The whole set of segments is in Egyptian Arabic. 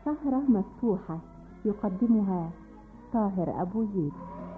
سهرة مفتوحة يقدمها طاهر أبو زيد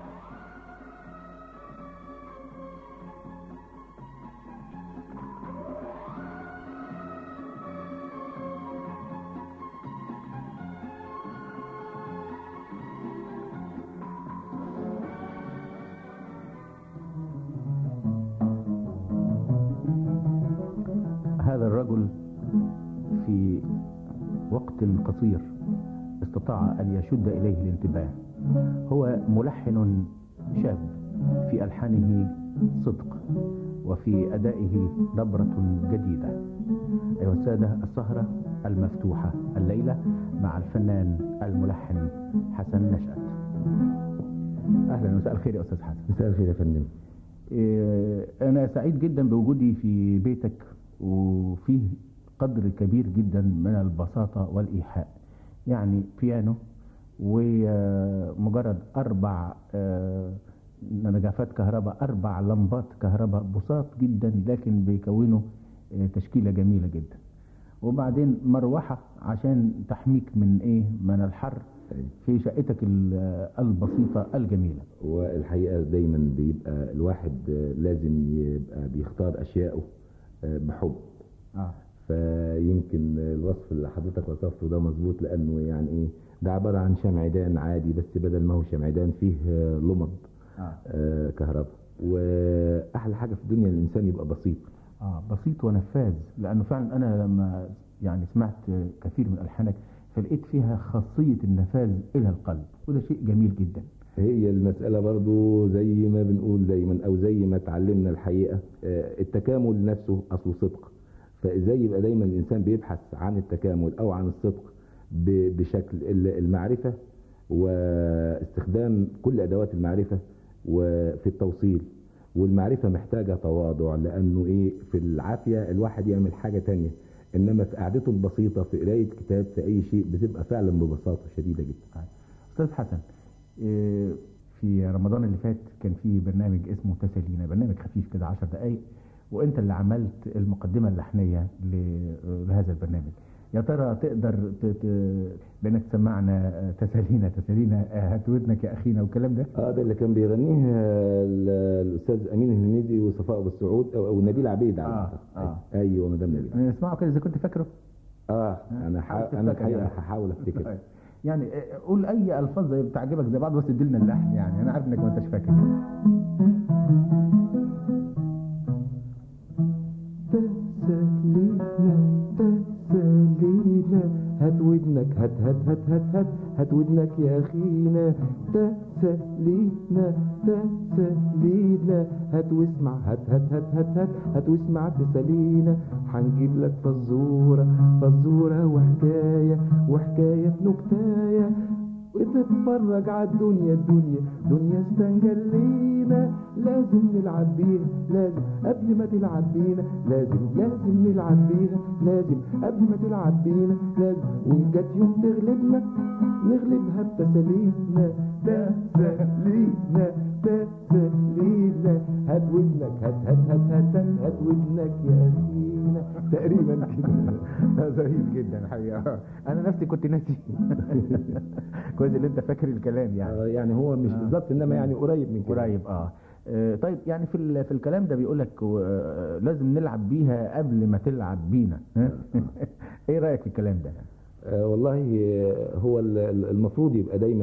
هذا الرجل في وقت قصير استطاع أن يشد إليه الانتباه هو ملحن شاب في ألحانه صدق وفي أدائه نبرة جديدة أيها السادة السهرة المفتوحة الليلة مع الفنان الملحن حسن نشأت أهلا ومساء الخير يا أستاذ حسن مساء الخير يا فندم إيه، أنا سعيد جدا بوجودي في بيتك وفيه قدر كبير جدا من البساطة والإيحاء يعني بيانو ومجرد أربع آه، نجافات كهرباء أربع لمبات كهرباء بساط جدا لكن بيكونوا آه، تشكيلة جميلة جدا وبعدين مروحة عشان تحميك من إيه من الحر في شقتك ال- البسيطة الجميلة والحقيقة دايما بيبقى الواحد لازم يبقى بيختار أشياءه بحب آه. فيمكن الوصف اللي حضرتك وصفته ده مظبوط لأنه يعني إيه ده عبارة عن شمعدان عادي بس بدل ما هو شمعدان فيه لمض آه. آه، كهرباء وأحلى حاجة في الدنيا الإنسان يبقى بسيط اه بسيط ونفاذ لانه فعلا انا لما يعني سمعت كثير من الحانك فلقيت فيها خاصيه النفاذ الى القلب وده شيء جميل جدا هي المسألة برضو زي ما بنقول دايما أو زي ما اتعلمنا الحقيقة آه، التكامل نفسه أصله صدق فإزاي يبقى دايما الإنسان بيبحث عن التكامل أو عن الصدق ب- بشكل ال- المعرفة واستخدام كل أدوات المعرفة وفي التوصيل والمعرفة محتاجة تواضع لأنه إيه في العافية الواحد يعمل حاجة تانية إنما في قعدته البسيطة في قراية كتاب في أي شيء بتبقى فعلا ببساطة شديدة جدا استاذ حسن إيه، في رمضان اللي فات كان في برنامج اسمه تسالينا برنامج خفيف كده 10 دقائق وانت اللي عملت المقدمه اللحنيه ل- لهذا البرنامج يا ترى تقدر ت- ت- بانك تسمعنا آه، تسالينا تسالينا آه، هات ودنك يا اخينا والكلام ده اه ده اللي كان بيغنيه آه، ال- الاستاذ امين الهنيدي وصفاء ابو السعود او, أو نبيل عبيد على آه، ما أعتقد. آه. ايوه مدام نبيل نسمعه كده اذا كنت فاكره اه انا حاول ح... انا تفتكر الحقيقه يعني. هحاول افتكر يعني آه، قول اي الفاظ زي بتعجبك زي بعض بس اديلنا اللحن يعني انا عارف انك ما انتش فاكر تسلينا تسلينا هات ودنك هات هات هات هات هات هات ودنك يا اخينا تسلينا تسلينا هات واسمع هات هات هات هات هات هات واسمع تسالينا هنجيب لك فزورة فزورة وحكاية وحكاية في نكتاية وتتفرج على الدنيا الدنيا دنيا استنجلينا لازم نلعب بيها لازم قبل ما تلعب بينا لازم لازم نلعب بيها لازم قبل ما تلعب بينا لازم وإن جت يوم تغلبنا نغلبها بتسالينا تسالينا تسالينا هات ودنك هات هات هات هات هات, هات ودنك يا أخينا تقريبا كده ظريف جدا الحقيقه انا نفسي كنت ناسي كويس اللي انت فاكر الكلام يعني آه، يعني هو مش آه. بالظبط انما يعني قريب من كده قريب اه آه، طيب يعني في ال- في الكلام ده بيقول لك آه، لازم نلعب بيها قبل ما تلعب بينا ها؟ ايه رايك في الكلام ده آه والله آه، هو ال- ال- المفروض يبقى دايما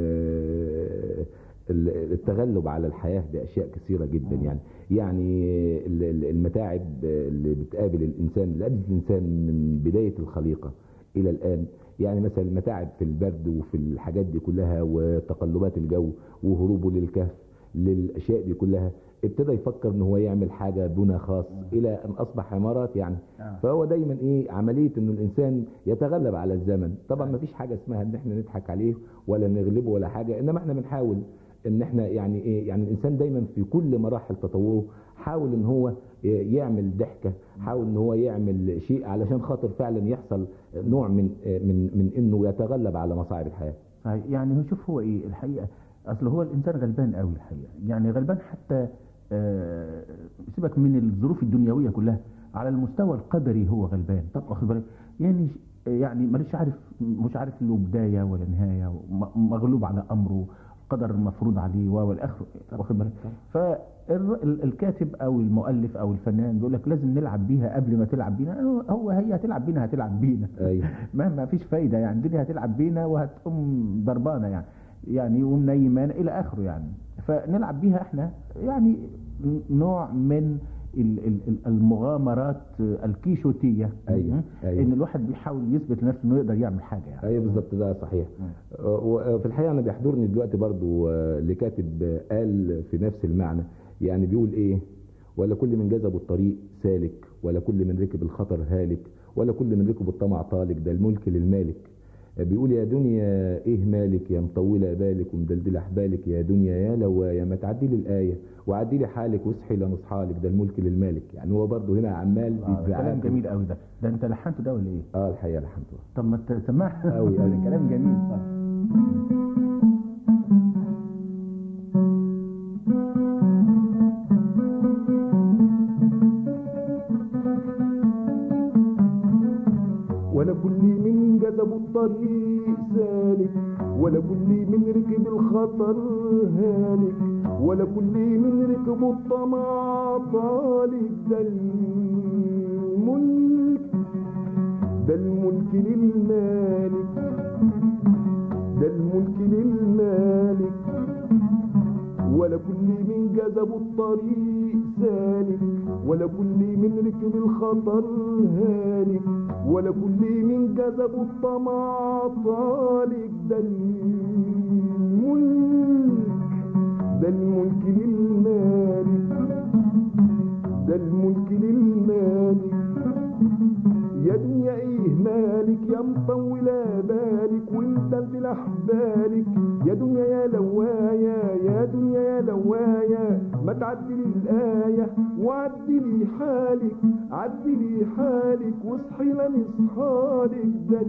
آه، ال- التغلب على الحياة بأشياء كثيرة جدا يعني يعني ال- ال- المتاعب اللي بتقابل الإنسان اللي قابلت الإنسان من بداية الخليقة إلى الآن يعني مثلا المتاعب في البرد وفي الحاجات دي كلها وتقلبات الجو وهروبه للكهف للأشياء دي كلها ابتدى يفكر ان هو يعمل حاجة بنا خاص الى ان اصبح عمارات يعني آه. فهو دايما ايه عملية انه الانسان يتغلب على الزمن طبعا ما فيش حاجة اسمها ان احنا نضحك عليه ولا نغلبه ولا حاجة انما احنا بنحاول ان احنا يعني ايه يعني الانسان دايما في كل مراحل تطوره حاول ان هو يعمل ضحكة حاول ان هو يعمل شيء علشان خاطر فعلا يحصل نوع من من من انه يتغلب على مصاعب الحياة صحيح. يعني هو شوف هو ايه الحقيقه اصل هو الانسان غلبان قوي الحقيقه يعني غلبان حتى آه، سيبك من الظروف الدنيويه كلها على المستوى القدري هو غلبان طب واخد بالك يعني يعني ماليش عارف مش عارف له بدايه ولا نهايه م- مغلوب على امره قدر المفروض عليه والى اخره واخد بالك فالكاتب او المؤلف او الفنان بيقول لك لازم نلعب بيها قبل ما تلعب بينا هو- هو هي هتلعب بينا هتلعب بينا ايوه ما ما فيش فايده يعني الدنيا هتلعب بينا وهتقوم ضربانه يعني يعني ومنيمانه الى اخره يعني فنلعب بيها احنا يعني نوع من ال- ال- ال- المغامرات الكيشوتيه أيوة، أيوة. ان الواحد بيحاول يثبت لنفسه انه يقدر يعمل حاجه يعني ايوه بالظبط ده صحيح وفي الحقيقه انا بيحضرني دلوقتي برضو آه، لكاتب آه، قال في نفس المعنى يعني بيقول ايه ولا كل من جذب الطريق سالك ولا كل من ركب الخطر هالك ولا كل من ركب الطمع طالق ده الملك للمالك آه، بيقول يا دنيا ايه مالك يا مطوله بالك ومدلدله حبالك يا دنيا يا لوايا ما تعدي لي الايه وعدي لي حالك واصحي لنصحالك ده الملك للمالك يعني هو برضو هنا عمال آه كلام بيعامل- جميل قوي ده ده انت لحنته ده ولا ايه اه الحقيقه الحمد لله طب ما تسمعها أوي، أوي. كلام جميل آه. ولا كل من جذب الطريق سالك ولا كل من ركب الخطر هالك ولا كل من ركب الطمع طالق ده الملك ده الملك للمالك ده الملك للمالك ولا كل من جذب الطريق سالك ولا كل من ركب الخطر هالك ولا كل من جذب الطمع طالق ده الملك ده الملك للمالك ده الملك للمالك يا دنيا ايه مالك يا مطولة بالك وانت في احبالك يا دنيا يا لوايا يا دنيا يا لوايا ما تعدي لي الآية وعدي لي حالك عدي لي حالك واصحي لنصحالك ده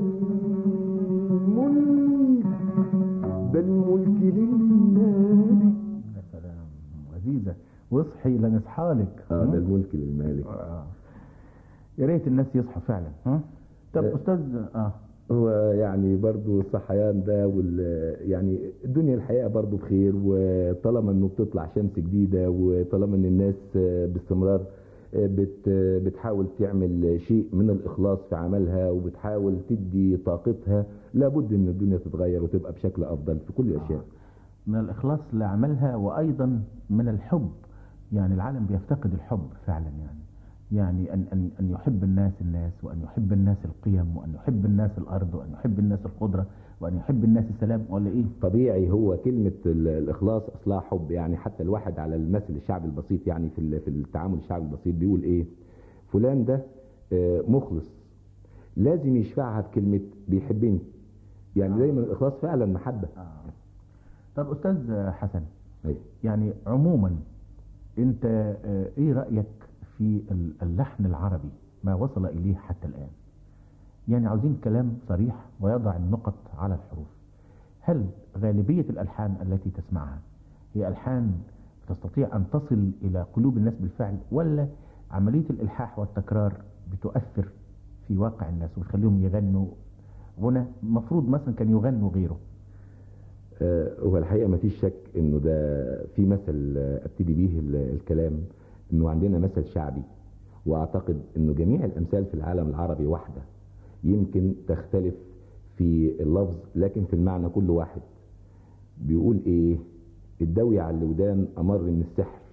الملك ده الملك للمالك يا سلام لذيذه واصحي لنصحالك اه ده الملك للمالك آه. يا ريت الناس يصحوا فعلا ها طب آه. استاذ اه هو يعني برضو الصحيان ده وال يعني الدنيا الحقيقه برضو بخير وطالما انه بتطلع شمس جديده وطالما ان الناس باستمرار بت بتحاول تعمل شيء من الاخلاص في عملها وبتحاول تدي طاقتها لابد ان الدنيا تتغير وتبقى بشكل افضل في كل الاشياء من الاخلاص لعملها وايضا من الحب يعني العالم بيفتقد الحب فعلا يعني يعني ان ان ان يحب الناس الناس وان يحب الناس القيم وان يحب الناس الارض وان يحب الناس الخضره وان يحب الناس السلام ولا ايه؟ طبيعي هو كلمة ال- الإخلاص أصلها حب يعني حتى الواحد على المثل الشعبي البسيط يعني في ال- في التعامل الشعبي البسيط بيقول إيه فلان ده آه، مخلص لازم يشفعها بكلمة بيحبني يعني دايما الإخلاص فعلا محبة آه. طب استاذ حسن أيوة. يعني عموما انت آه، ايه رايك في ال- اللحن العربي ما وصل اليه حتى الان يعني عاوزين كلام صريح ويضع النقط على الحروف هل غالبيه الالحان التي تسمعها هي الحان تستطيع ان تصل الى قلوب الناس بالفعل ولا عمليه الالحاح والتكرار بتؤثر في واقع الناس وتخليهم يغنوا غنى مفروض مثلا كان يغنوا غيره آه، هو الحقيقة ما فيش شك انه ده في مثل آه، ابتدي بيه ال- الكلام انه عندنا مثل شعبي واعتقد انه جميع الامثال في العالم العربي واحدة يمكن تختلف في اللفظ لكن في المعنى كل واحد بيقول ايه الدوي على الودان امر من السحر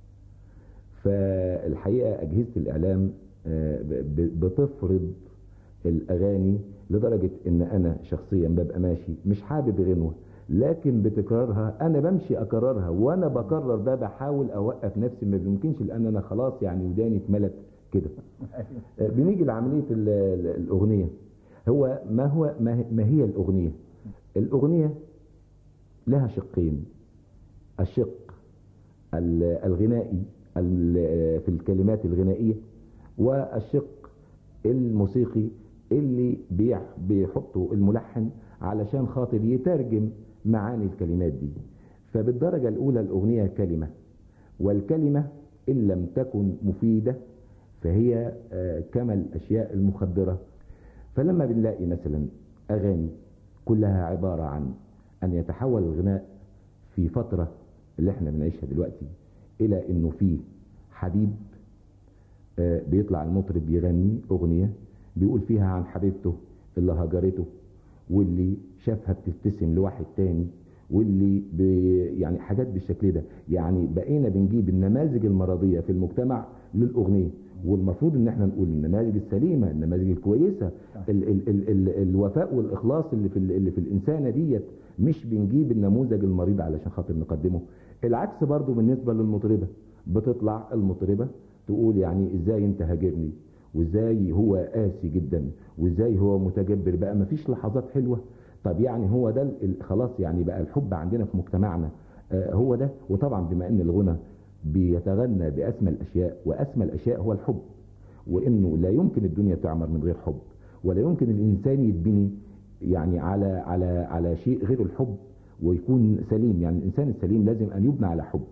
فالحقيقة اجهزة الاعلام آه، ب- ب- بتفرض الاغاني لدرجة ان انا شخصيا ببقى ماشي مش حابب غنوة لكن بتكرارها انا بمشي اكررها وانا بكرر ده بحاول اوقف نفسي ما بيمكنش لان انا خلاص يعني وداني اتملت كده آه، بنيجي لعملية ال- ال- الاغنية هو ما هو ما هي- ما هي الاغنية الاغنية لها شقين الشق ال- الغنائي ال- في الكلمات الغنائية والشق الموسيقي اللي بيح- بيحطه الملحن علشان خاطر يترجم معاني الكلمات دي فبالدرجة الأولى الأغنية كلمة والكلمة إن لم تكن مفيدة فهي آه، كما الأشياء المخدرة فلما بنلاقي مثلا اغاني كلها عباره عن ان يتحول الغناء في فتره اللي احنا بنعيشها دلوقتي الى انه فيه حبيب آه، بيطلع المطرب يغني اغنيه بيقول فيها عن حبيبته اللي هجرته واللي شافها بتبتسم لواحد تاني واللي بي يعني حاجات بالشكل ده يعني بقينا بنجيب النماذج المرضيه في المجتمع للاغنيه والمفروض ان احنا نقول النماذج السليمه النماذج الكويسه ال ال ال ال الوفاء والاخلاص اللي في ال- اللي في الانسانه ديت مش بنجيب النموذج المريض علشان خاطر نقدمه العكس برضو بالنسبه للمطربه بتطلع المطربه تقول يعني ازاي انت هاجرني وازاي هو قاسي جدا وازاي هو متجبر بقى مفيش لحظات حلوه طب يعني هو ده ال- خلاص يعني بقى الحب عندنا في مجتمعنا آه، هو ده وطبعا بما ان الغنى بيتغنى باسمى الاشياء واسمى الاشياء هو الحب وانه لا يمكن الدنيا تعمر من غير حب ولا يمكن الانسان يتبني يعني على على على شيء غير الحب ويكون سليم يعني الانسان السليم لازم ان يبنى على حب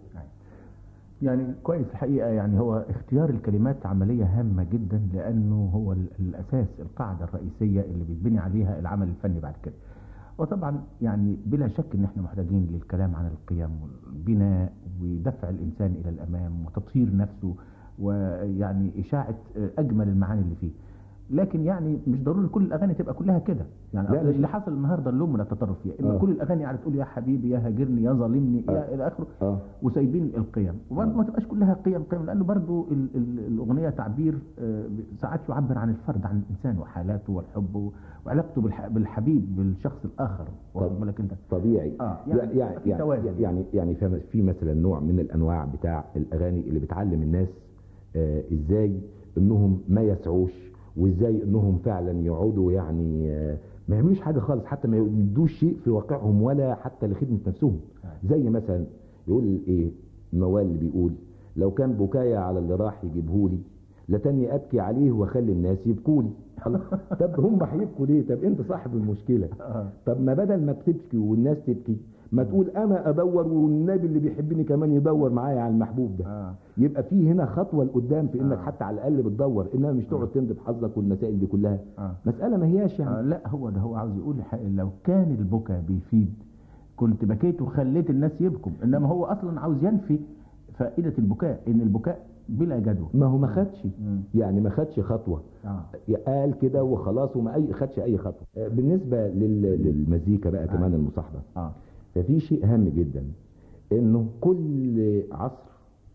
يعني كويس الحقيقة يعني هو اختيار الكلمات عملية هامة جدا لأنه هو ال- الأساس القاعدة الرئيسية اللي بيتبني عليها العمل الفني بعد كده وطبعا يعني بلا شك ان احنا محتاجين للكلام عن القيم والبناء ودفع الانسان الى الامام وتطهير نفسه ويعني اشاعه اجمل المعاني اللي فيه لكن يعني مش ضروري كل الاغاني تبقى كلها كده يعني لا، مش- اللي حصل النهارده اللوم من التطرف فيها ان آه. كل الاغاني قاعده تقول يا حبيبي يا هاجرني يا ظالمني يا الى اخره اه وسايبين القيم وبرضه ما تبقاش كلها قيم قيم لانه برضه ال- ال- الاغنيه تعبير آه، ساعات يعبر عن الفرد عن الانسان وحالاته والحب وعلاقته بالح- بالحبيب بالشخص الاخر واخد بالك انت طبيعي آه، يعني يعني يعني في توازن. يعني يعني, يعني في- في مثلا نوع من الانواع بتاع الاغاني اللي بتعلم الناس آه ازاي انهم ما يسعوش وازاي انهم فعلا يقعدوا يعني آه ما يعملوش حاجه خالص حتى ما يدوش شيء في واقعهم ولا حتى لخدمه نفسهم زي مثلا يقول ايه الموال اللي بيقول لو كان بكايا على اللي راح يجيبهولي لتني ابكي عليه واخلي الناس يبكولي الله. طب هم هيبكوا ليه طب انت صاحب المشكله آه. طب ما بدل ما بتبكي والناس تبكي ما تقول انا ادور والنبي اللي بيحبني كمان يدور معايا على المحبوب ده آه. يبقى في هنا خطوه لقدام في انك آه. حتى على الاقل بتدور انما مش تقعد تندب حظك والمسائل دي كلها آه. مساله ما هياش آه يعني لا هو ده هو عاوز يقول الحق- لو كان البكا بيفيد كنت بكيت وخليت الناس يبكوا انما هو اصلا عاوز ينفي فائده البكاء ان البكاء بلا جدوى ما هو ما خدش مم. يعني ما خدش خطوه اه قال كده وخلاص وما اي خدش اي خطوه آه، بالنسبه لل- للمزيكا بقى كمان المصاحبه اه ففي شيء هام جدا انه كل عصر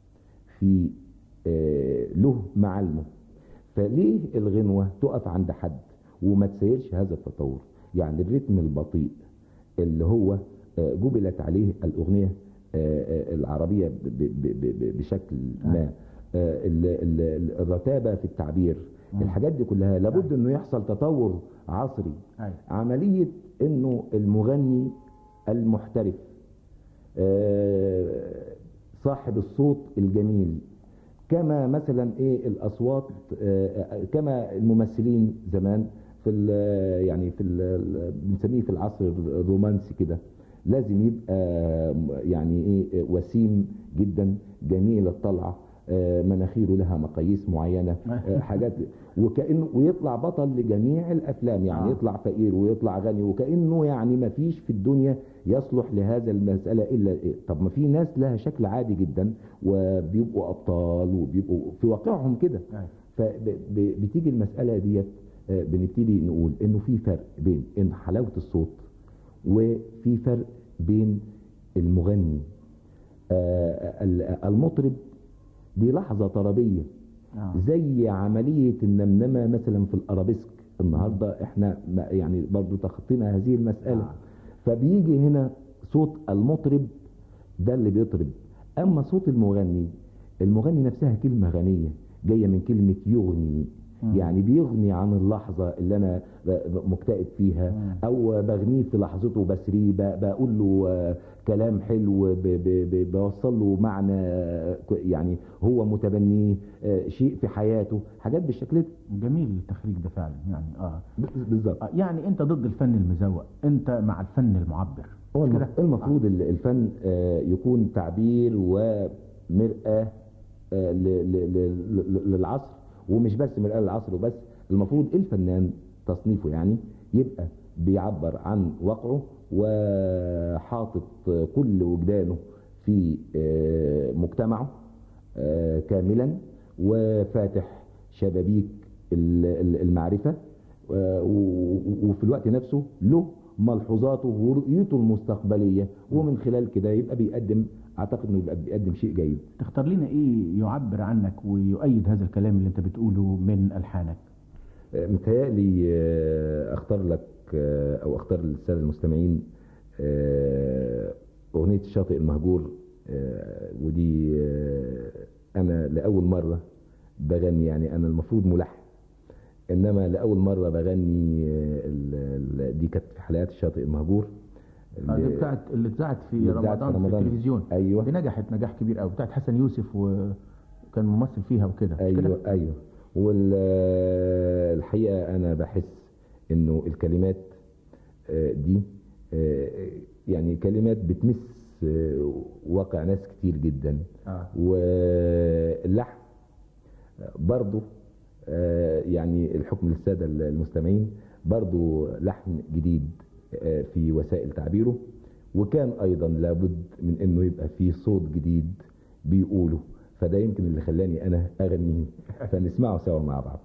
في آه، له معالمه فليه الغنوة تقف عند حد وما تسيرش هذا التطور يعني الريتم البطيء اللي هو آه، جبلت عليه الأغنية آه، آه، العربية ب- ب- ب- ب- بشكل ما آه، ال- ال- الرتابة في التعبير الحاجات دي كلها لابد انه يحصل تطور عصري أيوة. عملية انه المغني المحترف آه، صاحب الصوت الجميل كما مثلا ايه الاصوات آه، كما الممثلين زمان في ال- يعني في ال- بنسميه في العصر الرومانسي كده لازم يبقى يعني ايه وسيم جدا جميل الطلعه آه، مناخيره لها مقاييس معينه آه، حاجات وكانه ويطلع بطل لجميع الافلام يعني آه. يطلع فقير ويطلع غني وكانه يعني ما فيش في الدنيا يصلح لهذا المساله الا إيه؟ طب ما في ناس لها شكل عادي جدا وبيبقوا ابطال وبيبقوا في واقعهم كده أيوة. فبتيجي المساله ديت آه، بنبتدي نقول انه في فرق بين ان حلاوه الصوت وفي فرق بين المغني آه، ال- المطرب دي لحظه طربيه آه. زي عمليه النمنمه مثلا في الارابيسك النهارده احنا ما- يعني برضو تخطينا هذه المساله آه. فبيجي هنا صوت المطرب ده اللي بيطرب اما صوت المغني المغني نفسها كلمه غنيه جايه من كلمه يغني مم. يعني بيغني عن اللحظه اللي انا ب- مكتئب فيها مم. او بغنيه في لحظته بسريه ب- بقول له آه، كلام حلو ب- ب- ب- بوصل له معنى آه، ك- يعني هو متبنيه آه، شيء في حياته حاجات بالشكل ده جميل التخريج ده فعلا يعني اه ب- بالظبط آه، يعني انت ضد الفن المزوق انت مع الفن المعبر هو مش الم- كده؟ المفروض ال- الفن آه، يكون تعبير ومرآة آه، ل- ل- ل- ل- للعصر ومش بس مرآة للعصر وبس المفروض الفنان تصنيفه يعني يبقى بيعبر عن واقعه وحاطط كل وجدانه في آه، مجتمعه آه، كاملا وفاتح شبابيك ال- ال- المعرفة آه، و- وفي الوقت نفسه له ملحوظاته ورؤيته المستقبلية ومن خلال كده يبقى بيقدم اعتقد انه يبقى بيقدم شيء جيد تختار لنا ايه يعبر عنك ويؤيد هذا الكلام اللي انت بتقوله من الحانك آه، متهيألي آه، اختار لك آه، او اختار للساده المستمعين آه، اغنيه الشاطئ المهجور آه، ودي آه، انا لاول مره بغني يعني انا المفروض ملحن انما لاول مره بغني آه، ال- ال- دي كانت في حلقات الشاطئ المهجور آه، دي اللي- بتاعت اللي اتذاعت في اللي اتذاعت في رمضان في, رمضان. التلفزيون أيوة. دي نجحت نجاح كبير قوي بتاعت حسن يوسف وكان ممثل فيها وكده مش كده؟ ايوه ايوه والحقيقه انا بحس انه الكلمات آه، دي آه، يعني كلمات بتمس آه، واقع ناس كتير جدا آه. واللحن برضو آه، يعني الحكم للساده المستمعين برضو لحن جديد آه، في وسائل تعبيره وكان ايضا لابد من انه يبقى فيه صوت جديد بيقوله فده يمكن اللي خلاني انا اغنيه فنسمعه سوا مع بعض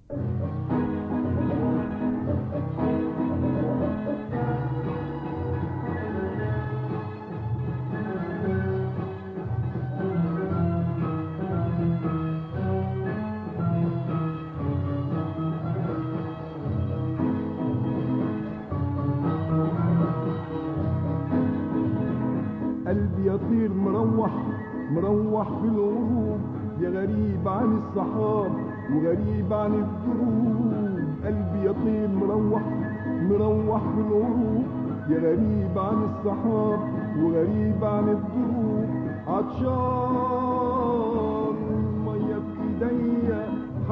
قلبي يطير مروح مروح في الغروب يا غريب عن السحاب وغريب عن الدروب قلبي يطير مروح مروح في الغروب يا غريب عن السحاب وغريب عن الدروب عطشان مية في ايديا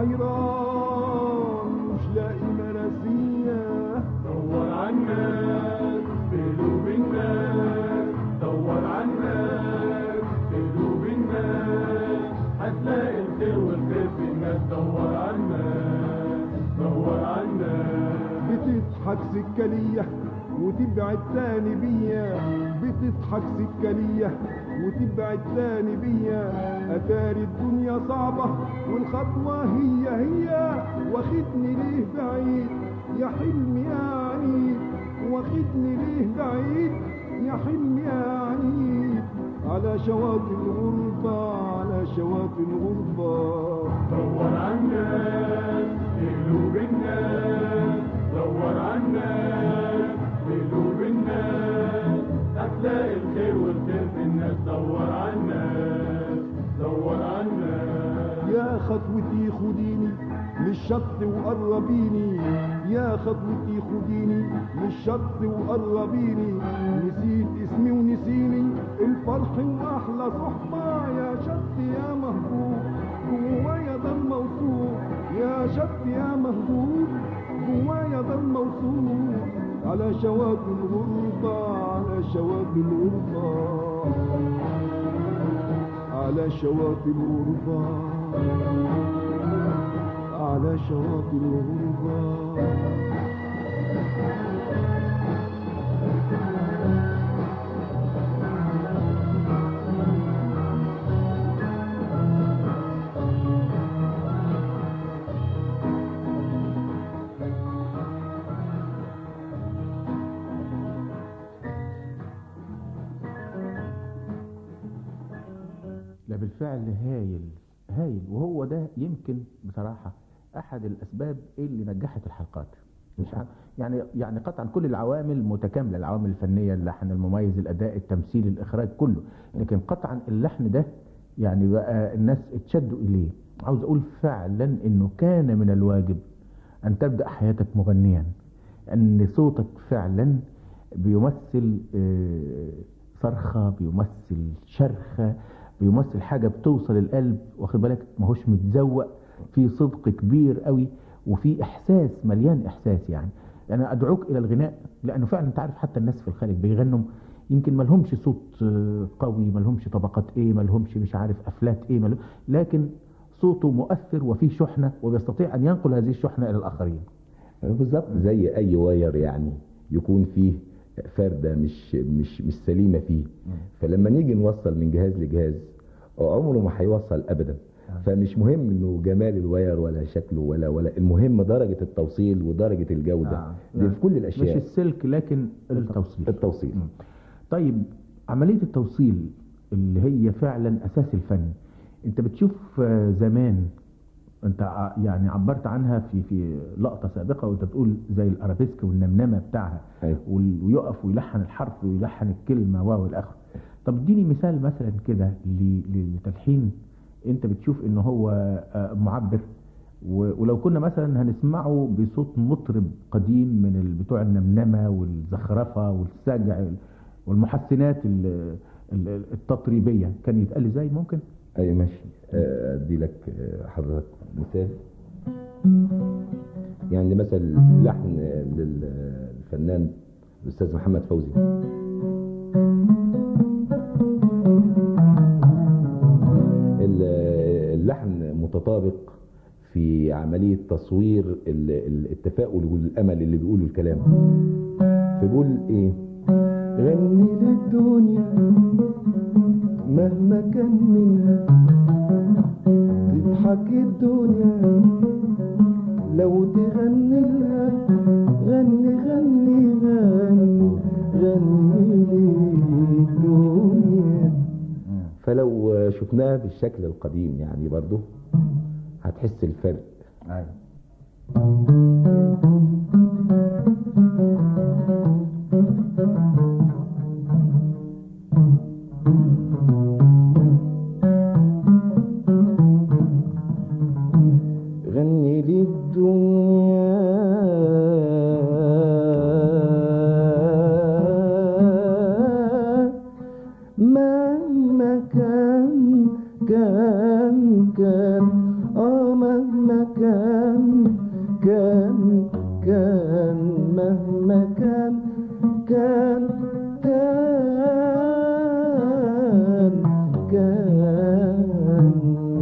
حيران مش لاقي مراسية دور عنك في قلوب الناس دور عنك في قلوب الناس هتلاقي الخير والخير في الناس دور عنك دور عنك بتضحك سكة ليا وتبعد تاني بيا بتضحك سكة ليا وتبعد تاني بيا اتاري الدنيا صعبة والخطوة هي هي واخدني ليه بعيد يا حلمي يا عنيد واخدني ليه بعيد يا حلمي يا عنيد على شواطئ الغربة على شواطئ الغربة دور عنك في قلوب الناس دور عنك في قلوب الناس هتلاقي الخير والخير في الناس دور عنك دور عنك يا خطوتي خديني للشط وقربيني يا خطوتي خديني للشط وقربيني نسيت اسمي ونسيني الفرح واحلى صحبة يا شط يا مهجور جوايا ضل موصول يا شط يا مهجور جوايا ضل موصول على شواطئ الغربة على شواطئ الغربة على شواطئ الغربة على شواطئ الغربة لا بالفعل هايل هايل وهو ده يمكن بصراحة أحد الأسباب اللي نجحت الحلقات مش ع- يعني يعني قطعا كل العوامل متكاملة العوامل الفنية اللحن المميز الأداء التمثيل الإخراج كله لكن قطعا اللحن ده يعني بقى الناس اتشدوا إليه عاوز أقول فعلا إنه كان من الواجب أن تبدأ حياتك مغنيا أن صوتك فعلا بيمثل آه، صرخة بيمثل شرخة بيمثل حاجة بتوصل القلب واخد بالك ماهوش متزوق في صدق كبير قوي وفي إحساس مليان إحساس يعني أنا أدعوك إلى الغناء لأنه فعلا أنت عارف حتى الناس في الخارج بيغنوا يمكن ما لهمش صوت آه، قوي ما لهمش طبقات ايه ما لهمش مش عارف افلات ايه ما لهم لكن صوته مؤثر وفيه شحنة وبيستطيع ان ينقل هذه الشحنة الى الاخرين بالظبط زي اي واير يعني يكون فيه فرده مش مش مش سليمه فيه فلما نيجي نوصل من جهاز لجهاز عمره ما هيوصل ابدا فمش مهم انه جمال الواير ولا شكله ولا ولا المهم درجه التوصيل ودرجه الجوده آه. دي في كل مش الاشياء السلك لكن التوصيل التوصيل مم. طيب عملية التوصيل اللي هي فعلا أساس الفن أنت بتشوف آه، زمان أنت ع- يعني عبرت عنها في في لقطة سابقة وأنت بتقول زي الأرابيسك والنمنمة بتاعها أيوة. وال- ويقف ويلحن الحرف ويلحن الكلمة واو الآخر طب اديني مثال مثلا كده ل- ل- لتلحين أنت بتشوف إن هو آه، معبر و- ولو كنا مثلا هنسمعه بصوت مطرب قديم من ال- بتوع النمنمة والزخرفة والسجع والمحسنات ال- ال- التطريبية كان يتقال ازاي ممكن؟ اي ماشي آه، ادي لك آه، حضرتك مثال يعني مثل لحن آه، للفنان الاستاذ محمد فوزي ال- اللحن متطابق في عملية تصوير ال- ال- التفاؤل والأمل اللي بيقولوا الكلام فبيقول ايه غني للدنيا مهما كان منها تضحك الدنيا لو تغني لها غني غني غني غني للدنيا فلو شفناها بالشكل القديم يعني برضو هتحس الفرق ايوه غني للدنيا مهما كان كان كان اه مهما كان كان كان مهما كان كان كان كان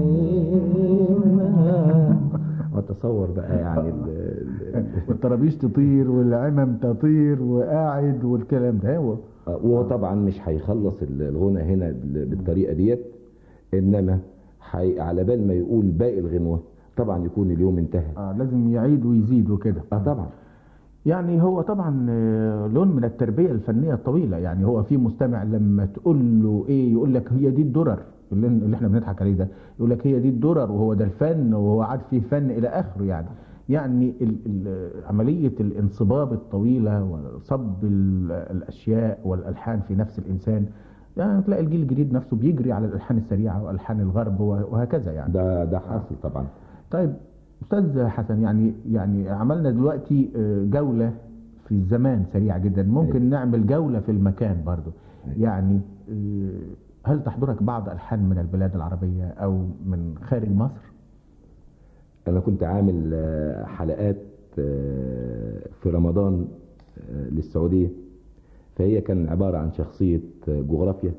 منها وتصور بقى يعني ال- ال- والطرابيش تطير والعمم تطير وقاعد والكلام ده هو وهو طبعا مش هيخلص الغنى هنا بال- بالطريقه ديت انما حي على بال ما يقول باقي الغنوه طبعا يكون اليوم انتهى آه لازم يعيد ويزيد وكده اه طبعا يعني هو طبعا آه، لون من التربية الفنية الطويلة يعني هو في مستمع لما تقول له ايه يقول لك هي دي الدرر اللي, اللي احنا بنضحك عليه ده يقول لك هي دي الدرر وهو ده الفن وهو عاد فيه فن الى اخره يعني يعني ال ال عملية الانصباب الطويلة وصب ال- الاشياء والالحان في نفس الانسان يعني تلاقي الجيل الجديد نفسه بيجري على الالحان السريعة والحان الغرب وهكذا يعني ده ده حاصل طبعا طيب استاذ حسن يعني يعني عملنا دلوقتي آه، جوله في الزمان سريعه جدا ممكن أيوة. نعمل جوله في المكان برضو أيوة. يعني آه، هل تحضرك بعض الحان من البلاد العربيه او من خارج مصر انا كنت عامل آه، حلقات آه، في رمضان آه، للسعوديه فهي كان عباره عن شخصيه آه، جغرافيا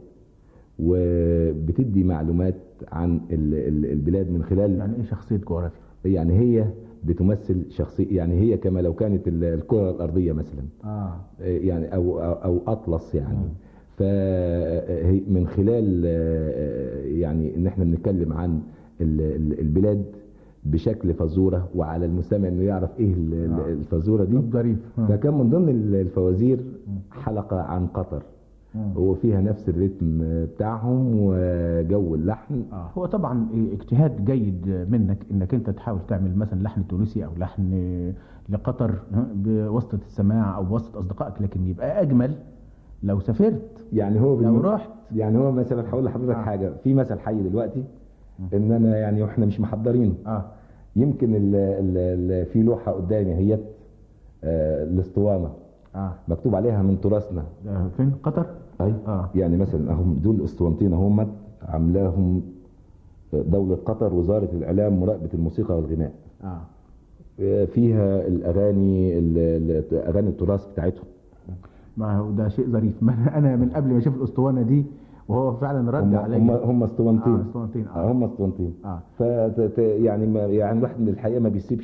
وبتدي معلومات عن ال- ال- البلاد من خلال يعني ايه شخصيه جغرافيا يعني هي بتمثل شخصية يعني هي كما لو كانت ال- الكرة الأرضية مثلا اه يعني أو أو, أو أطلس يعني فهي من خلال آه، يعني إن إحنا بنتكلم عن ال- ال- البلاد بشكل فزورة وعلى المستمع إنه يعرف إيه ال- ال- آه. الفزورة دي طب ظريف آه. فكان من ضمن ال- الفوازير حلقة عن قطر آه. هو فيها نفس الريتم بتاعهم وجو اللحن آه. هو طبعا اجتهاد جيد منك انك انت تحاول تعمل مثلا لحن تونسي او لحن لقطر ها، بواسطه السماع او بواسطه اصدقائك لكن يبقى اجمل لو سافرت يعني هو لو بالن- رحت يعني هو مثلا هقول لحضرتك آه. حاجه في مثل حي دلوقتي ان انا يعني واحنا مش محضرينه اه يمكن ال ال ال في لوحه قدامي هي آه الاسطوانه اه مكتوب عليها من تراثنا ده فين قطر اي آه. يعني مثلا اهم دول اسطوانتين هم عاملاهم دولة قطر وزارة الإعلام مراقبة الموسيقى والغناء اه آه، فيها الأغاني ال- ال- أغاني التراث بتاعتهم ما هو ده شيء ظريف ما أنا- انا من قبل ما اشوف الاسطوانه دي وهو فعلا رد هم عليا هم هم اسطوانتين اه اسطوانتين آه، اه هم اسطوانتين اه ف يعني ما يعني الواحد من الحقيقه ما بيسيبش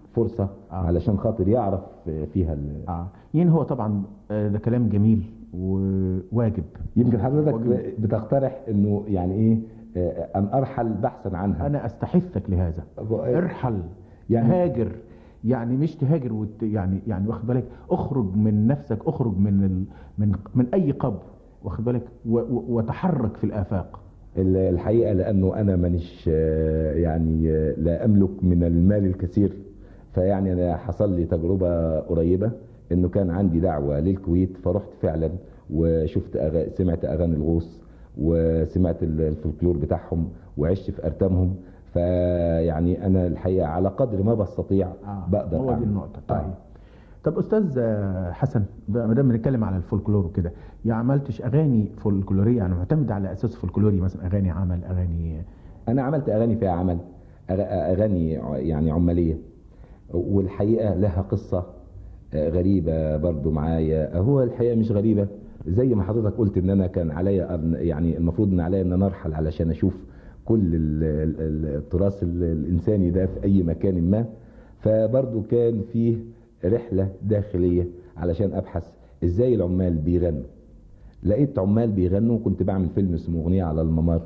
فرصه آه. علشان خاطر يعرف فيها ال... اه يعني هو طبعا آه، ده كلام جميل وواجب يمكن حضرتك واجب. بتقترح انه يعني ايه آه، ان ارحل بحثا عنها انا استحثك لهذا ارحل يعني- هاجر يعني مش تهاجر وت يعني يعني واخد بالك اخرج من نفسك اخرج من ال من من اي قبر واخد بالك و- و- وتحرك في الافاق ال- الحقيقه لانه انا مانيش آه، يعني آه، لا املك من المال الكثير فيعني انا حصل لي تجربه قريبه انه كان عندي دعوه للكويت فرحت فعلا وشفت أغ... سمعت اغاني الغوص وسمعت ال- الفولكلور بتاعهم وعشت في ارتامهم فيعني انا الحقيقه على قدر ما بستطيع آه، بقدر هو دي أعمل. النقطة آه. طيب طب أستاذ آه، حسن بقى ما دام بنتكلم على الفولكلور وكده يا عملتش أغاني فولكلورية يعني معتمد على أساس فولكلوري مثلا أغاني عمل أغاني انا عملت اغاني فيها عمل أغ- اغاني ع- يعني عماليه والحقيقه لها قصه آه، غريبه برضو معايا هو الحقيقه مش غريبه زي ما حضرتك قلت ان انا كان عليا أن- يعني المفروض ان عليا ان انا ارحل علشان اشوف كل ال- ال- ال- التراث ال- الانساني ده في اي مكان ما فبرضو كان فيه رحله داخليه علشان ابحث ازاي العمال بيغنوا لقيت عمال بيغنوا كنت بعمل فيلم اسمه اغنيه على الممر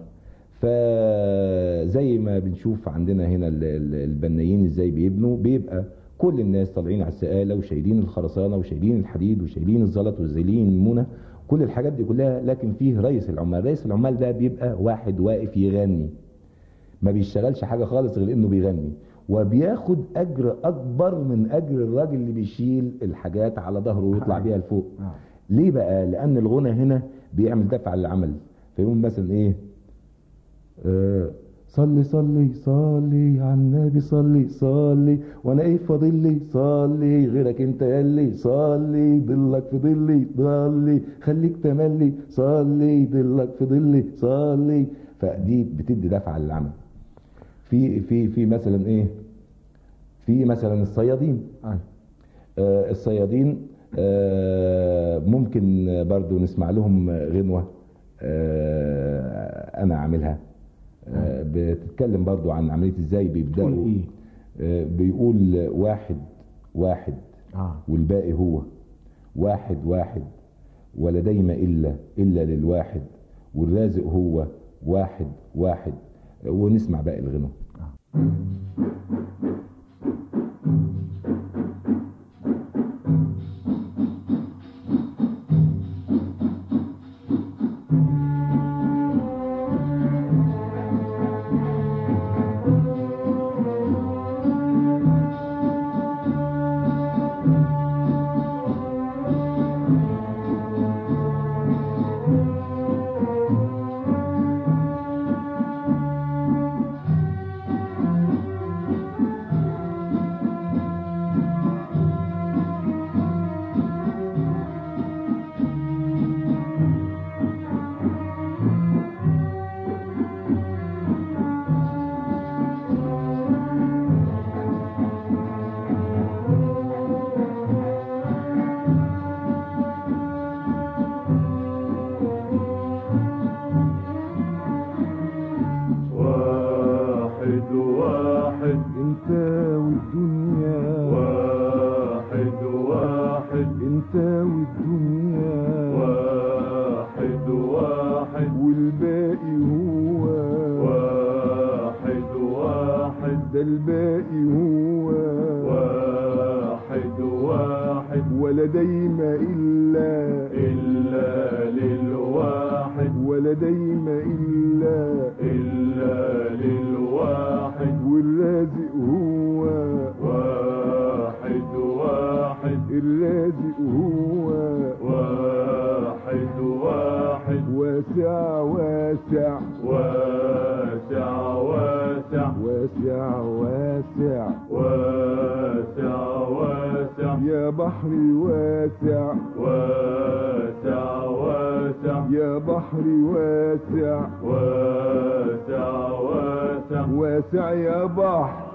فزي ما بنشوف عندنا هنا ال- ال- البنايين ازاي بيبنوا بيبقى كل الناس طالعين على السقاله وشايلين الخرسانه وشايلين الحديد وشايلين الزلط وشايلين المونه كل الحاجات دي كلها لكن فيه رئيس العمال رئيس العمال ده بيبقى واحد واقف يغني ما بيشتغلش حاجه خالص غير انه بيغني وبياخد اجر اكبر من اجر الراجل اللي بيشيل الحاجات على ظهره ويطلع بيها لفوق آه. ليه بقى لان الغنى هنا بيعمل دفع للعمل فيقول مثلا ايه آه صلي صلي صلي على النبي صلي صلي وانا ايه فاضل لي صلي غيرك انت يلي صلي ضلك في ضلي ضلي خليك تملي صلي ضلك في ضلي صلي فدي بتدي دفع للعمل في في في مثلا ايه في مثلا الصيادين آه. آه، الصيادين آه، ممكن برضو نسمع لهم غنوة آه، أنا عاملها آه، بتتكلم برضو عن عملية إزاي بيبدأوا تقول إيه؟ آه، بيقول واحد واحد آه. والباقي هو واحد واحد ولا دايما إلا إلا للواحد والرازق هو واحد واحد ونسمع باقي الغنوة واحد واحد انت والدنيا واحد واحد انت والدنيا واحد واحد والباقي هو واحد واحد ده الباقي هو واحد واحد ولا دايما إلا إلا للواحد ولا دايما إلا إلا للواحد والرازق هو واحد واحد الرازق هو واحد واحد واسع واسع واسع واسع واسع واسع واسع واسع يا بحري واسع واسع واسع يا بحري واسع واسع واسع واسع يا بحر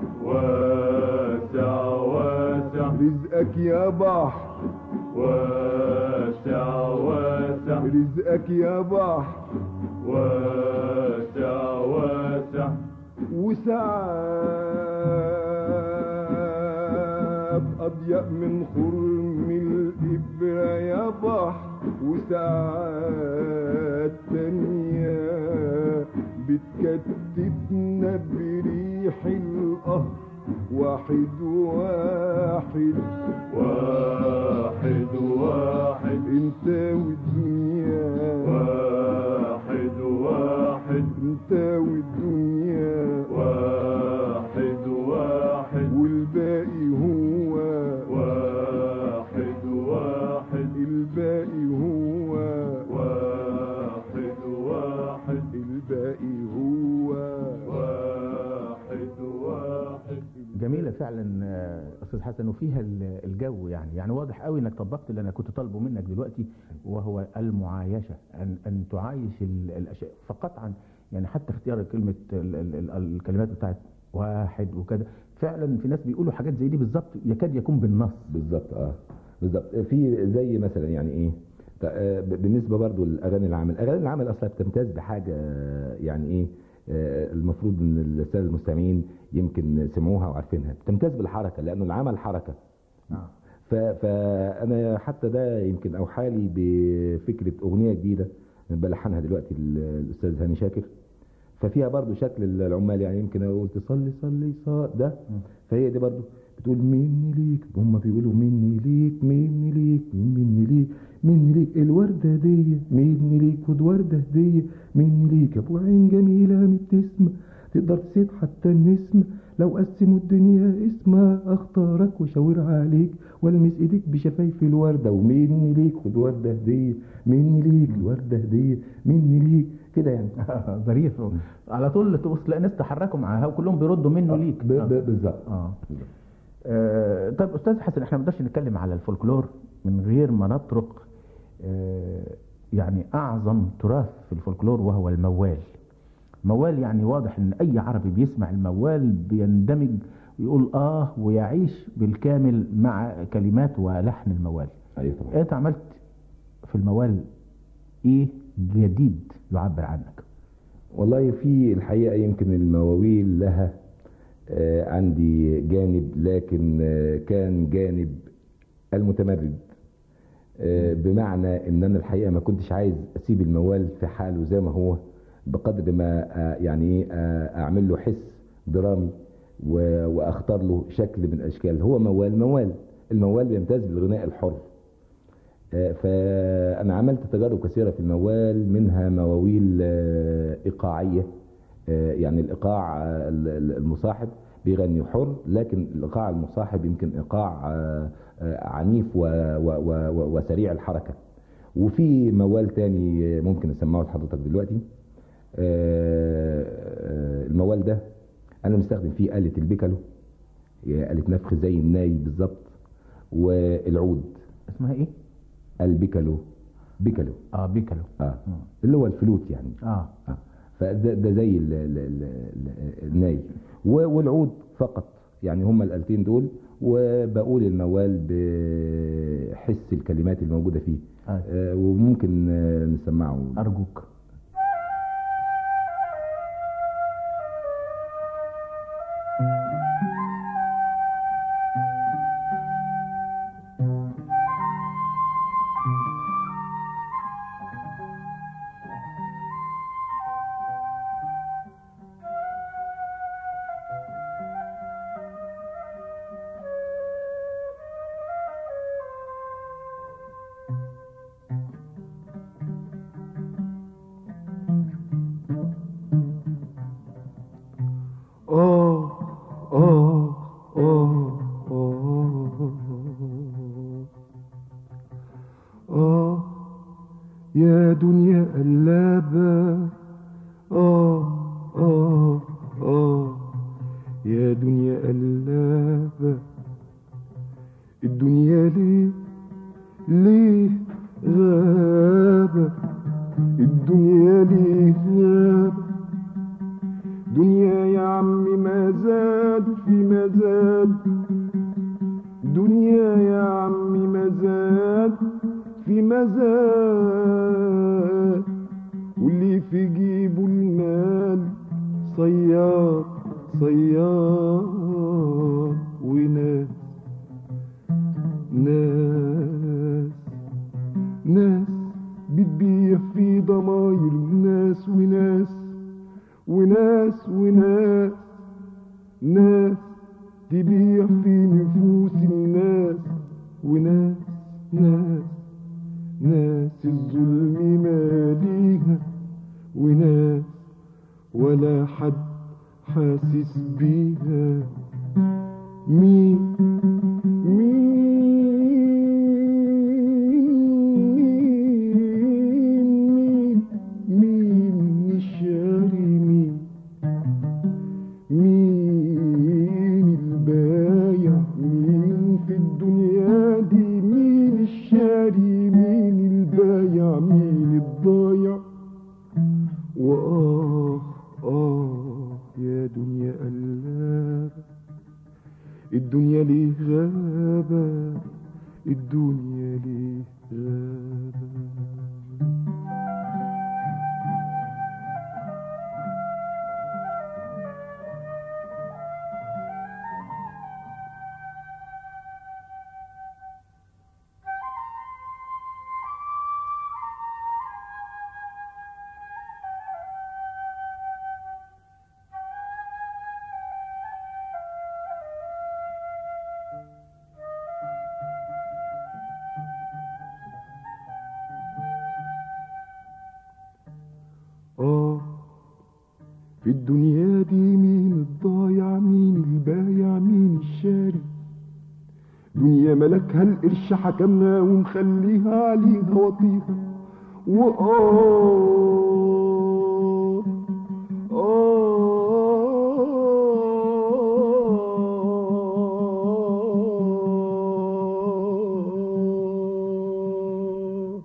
واسع واسع رزقك يا بحر واسع واسع رزقك يا بحر واسع واسع أضيق من خرم الإبرة يا بحر وساعات تانية بتكتفنا بريح القهر واحد واحد واحد واحد انت والدنيا واحد واحد انت والدنيا واحد واحد والباقي هو واحد واحد الباقي هو واحد واحد الباقي هو واحد واحد جميلة فعلا آه، أستاذ حسن وفيها ال- الجو يعني يعني واضح قوي إنك طبقت اللي أنا كنت طالبه منك دلوقتي وهو المعايشة أن أن تعايش ال- الأشياء فقط عن يعني حتى اختيار كلمة ال- ال- ال- الكلمات بتاعت واحد وكده فعلا في ناس بيقولوا حاجات زي دي بالظبط يكاد يكون بالنص بالظبط اه بالظبط في زي مثلا يعني ايه ط- آه، ب- بالنسبه برضو للاغاني العمل اغاني العمل اصلا بتمتاز بحاجه آه، يعني ايه آه، المفروض ان الساده المستمعين يمكن سمعوها وعارفينها بتمتاز بالحركه لانه العمل حركه آه. ف- فانا حتى ده يمكن اوحالي بفكره اغنيه جديده بلحنها دلوقتي ال- الاستاذ هاني شاكر ففيها برضو شكل العمال يعني يمكن اقول تصلي صلي صا ده فهي دي برضو بتقول مني ليك هم بيقولوا مني ليك مني ليك مني ليك مني ليك الوردة دي مني ليك خد وردة هدية مني ليك ابو عين جميلة مبتسمة تقدر تصيد حتى النسمة لو قسموا الدنيا اسمها اختارك وشاور عليك والمس ايديك بشفايف الوردة ومني ليك خد وردة هدية مني ليك الوردة هدية مني ليك كده يعني ظريف على طول تبص تلاقي ناس تحركوا معاها وكلهم بيردوا منه ليك ب- آه. ب- بالظبط اه آه، طيب استاذ حسن احنا ما نقدرش نتكلم على الفولكلور من غير ما نطرق آه، يعني اعظم تراث في الفولكلور وهو الموال موال يعني واضح ان اي عربي بيسمع الموال بيندمج ويقول اه ويعيش بالكامل مع كلمات ولحن الموال ايوه طبعا انت عملت في الموال ايه جديد يعبر عنك والله في الحقيقة يمكن المواويل لها آه، عندي جانب لكن آه، كان جانب المتمرد آه، بمعنى ان انا الحقيقة ما كنتش عايز اسيب الموال في حاله زي ما هو بقدر ما آه، يعني ايه آه، اعمل له حس درامي و- واختار له شكل من الاشكال هو موال موال الموال بيمتاز بالغناء الحر آه، فأنا عملت تجارب كثيرة في الموال منها مواويل آه، إيقاعية آه، يعني الإيقاع آه، ال- ال- المصاحب بيغني حر لكن الإيقاع المصاحب يمكن إيقاع آه، آه، عنيف و- و- و- و- وسريع الحركة وفي موال تاني آه، ممكن أسمعه لحضرتك دلوقتي آه، آه، الموال ده أنا مستخدم فيه آلة البيكالو هي آلة نفخ زي الناي بالظبط والعود اسمها ايه البيكالو بيكالو اه بيكالو اه اللي هو الفلوت يعني اه آه. فده ده زي ال ال ال ال الناي و- والعود فقط يعني هما الآلتين دول وبقول الموال بحس الكلمات الموجودة فيه آه. آه وممكن آه نسمعه ارجوك آه آه آه آه آه يا دنيا قلابة آه آه آه يا دنيا قلابة الدنيا ليه ليه غابة الدنيا ليه غابة دنيا يا عمي ما زاد في مزاد دنيا يا عمي ما زاد في مزاد واللي في جيبه المال صياد صياد وناس تبيع في نفوس الناس وناس ناس ناس الظلم ماليها وناس ولا حد حاسس بيها مين مين مين مين الشاري مين مين البايع مين في الدنيا دي مين الشاري مين البايع مين الضايع وآه آه يا دنيا قلابة الدنيا ليه غابة الدنيا ليه غابة آه في الدنيا دي مين الضايع مين البايع مين الشاري دنيا ملكها القرش حكمنا ومخليها عليها وطيها وآه آه